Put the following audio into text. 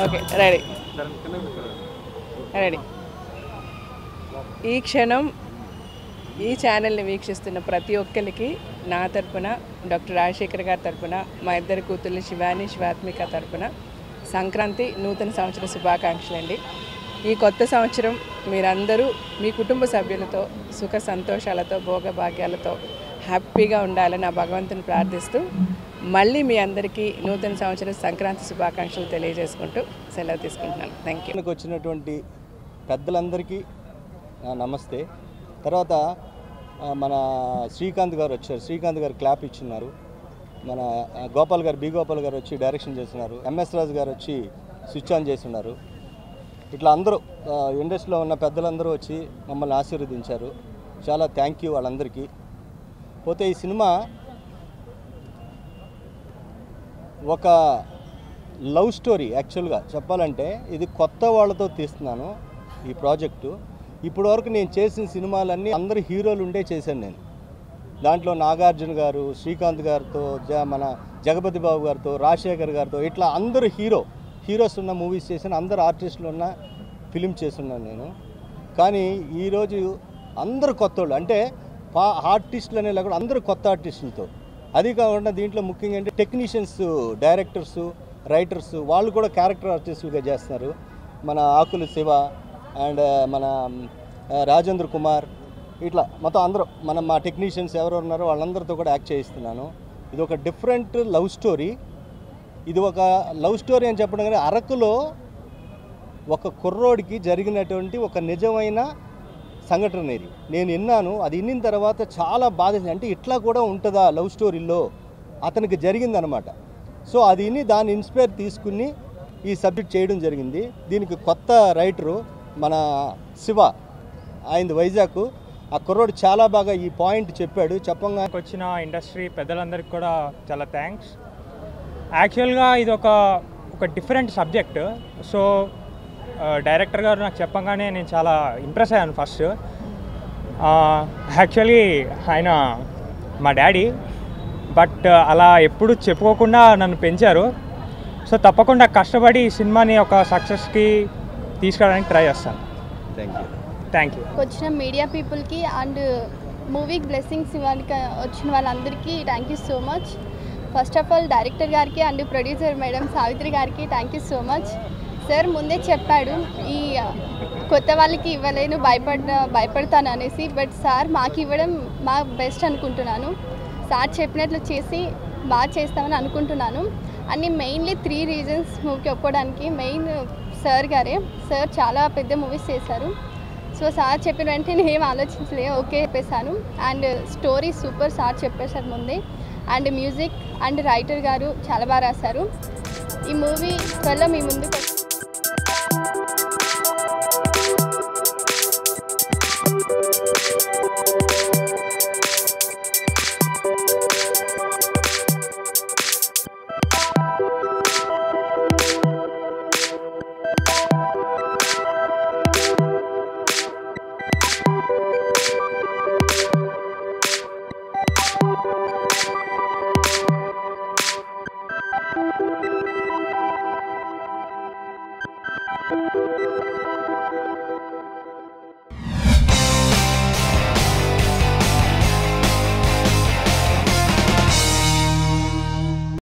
Okay ready ready ఈ క్షణం ఈ ఛానల్ని వీక్షిస్తున్న ప్రతి ఒక్కరికి నా తరపున డాక్టర్ రాజశేఖర్ గారి తరపున మా ఇద్దరు కూతుర్లు శివాని శివాత్మిక తరపున సంక్రాంతి నూతన సంవత్సర శుభాకాంక్షలు అండి ఈ కొత్త సంవత్సరం మీరందరూ మీ కుటుంబ సభ్యులతో సుఖ సంతోషాలతో భోగభాగ్యాలతో హ్యాపీగా ఉండాలని ఆ భగవంతుని ప్రార్థిస్తూ మళ్ళీ మీ అందరికీ నూతన సంవత్సరం సంక్రాంతి శుభాకాంక్షలు తెలియజేసుకుంటూ సెలవు తీసుకుంటున్నాను థ్యాంక్ యూ ఇక్కడికి వచ్చినటువంటి పెద్దలందరికీ ఆ, నమస్తే తర్వాత ఆ, మన శ్రీకాంత్ గారు వచ్చారు శ్రీకాంత్ గారు క్లాప్ ఇచ్చిన్నారు మన ఆ, గోపాల్ గారు బి గోపాల్ గారు వచ్చి డైరెక్షన్ చేస్తున్నారు ఎంఎస్ రాజు గారు వచ్చి స్విచ్ ఆన్ చేస్తున్నారు ఇట్లా అందరూ ఆ, ఇండస్ట్రీలో ఉన్న పెద్దలందరూ వచ్చి మమ్మల్ని ఆశీర్వదించారు చాలా థ్యాంక్ యూ వాళ్ళందరికీ పోతే ఈ సినిమా ఒక లవ్ స్టోరీ యాక్చువల్గా చెప్పాలంటే ఇది కొత్త వాళ్ళతో తీస్తున్నాను ఈ ప్రాజెక్టు ఇప్పటివరకు నేను చేసిన సినిమాలన్నీ అందరు హీరోలు ఉండే చేశాను నేను దాంట్లో నాగార్జున గారు శ్రీకాంత్ గారితో జ మన జగపతి బాబు గారితో రాజశేఖర్ గారితో ఇట్లా అందరు హీరో హీరోస్ ఉన్న మూవీస్ చేసిన అందరు ఆర్టిస్టులు ఉన్న ఫిలిం చేస్తున్నాను నేను కానీ ఈరోజు అందరు కొత్త వాళ్ళు అంటే పా ఆర్టిస్టులు అనే లేకుండా అందరూ కొత్త ఆర్టిస్టులతో అది కాకుండా దీంట్లో ముఖ్యంగా అంటే టెక్నీషియన్స్ డైరెక్టర్స్ రైటర్స్ వాళ్ళు కూడా క్యారెక్టర్ ఆర్టిస్టులుగా చేస్తున్నారు మన ఆకులు శివ అండ్ మన ఆ, రాజేంద్ర కుమార్ ఇట్లా మొత్తం అందరూ మన మా టెక్నీషియన్స్ ఎవరు ఉన్నారో వాళ్ళందరితో కూడా యాక్ట్ చేయిస్తున్నాను ఇది ఒక డిఫరెంట్ లవ్ స్టోరీ ఇది ఒక లవ్ స్టోరీ అని చెప్పడం కానీ అరకులో ఒక కుర్రోడికి జరిగినటువంటి ఒక నిజమైన సంఘటన ఇది నేను విన్నాను అది విన్న తర్వాత చాలా బాధ అంటే ఇట్లా కూడా ఉంటుందా లవ్ స్టోరీలో అతనికి జరిగిందనమాట సో అది విని దాన్ని ఇన్స్పైర్ తీసుకుని ఈ సబ్జెక్ట్ చేయడం జరిగింది దీనికి కొత్త రైటరు మన శివ ఆయనది వైజాగ్ ఆ కుర్రోడు చాలా బాగా ఈ పాయింట్ చెప్పాడు చెప్పంగా నాకు వచ్చిన ఇండస్ట్రీ పెద్దలందరికీ కూడా చాలా థ్యాంక్స్ యాక్చువల్గా ఇది ఒక ఒక డిఫరెంట్ సబ్జెక్ట్ సో డైరెక్టర్ గారు నాకు చెప్పగానే నేను చాలా ఇంప్రెస్ అయ్యాను ఫస్ట్ యాక్చువల్లీ ఆయన మా డాడీ బట్ అలా ఎప్పుడు చెప్పుకోకుండా నన్ను పెంచారు సో తప్పకుండా కష్టపడి ఈ సినిమాని ఒక సక్సెస్కి తీసుకురావడానికి ట్రై చేస్తాను థ్యాంక్ యూ థ్యాంక్ యూ వచ్చిన మీడియా పీపుల్కి అండ్ మూవీకి బ్లెస్సింగ్స్ ఇవ్వడానికి వచ్చిన వాళ్ళందరికీ thank you so much first of all director గారికి and producer madam Savitri garu thank you so much sir ముందే చెప్పాడు ఈ కొత్త వాళ్ళకి ఇవ్వలేను భయపడ భయపడతాను అనేసి బట్ సార్ మాకు ఇవ్వడం మా బెస్ట్ అనుకుంటున్నాను సార్ చెప్పినట్లు చేసి బాగా చేస్తామని అనుకుంటున్నాను అన్ని మెయిన్లీ త్రీ రీజన్స్ మూవీకి ఒప్పుకోవడానికి మెయిన్ సార్ గారే సార్ చాలా పెద్ద మూవీస్ చేశారు సో సార్ చెప్పిన వెంటనే నేను ఏం ఆలోచించలే ఓకే చెప్పేశాను అండ్ స్టోరీ సూపర్ సార్ చెప్పేశారు ముందే అండ్ మ్యూజిక్ అండ్ రైటర్ గారు చాలా బాగా రాశారు ఈ మూవీ త్వరలో మీ ముందుకు Thank you.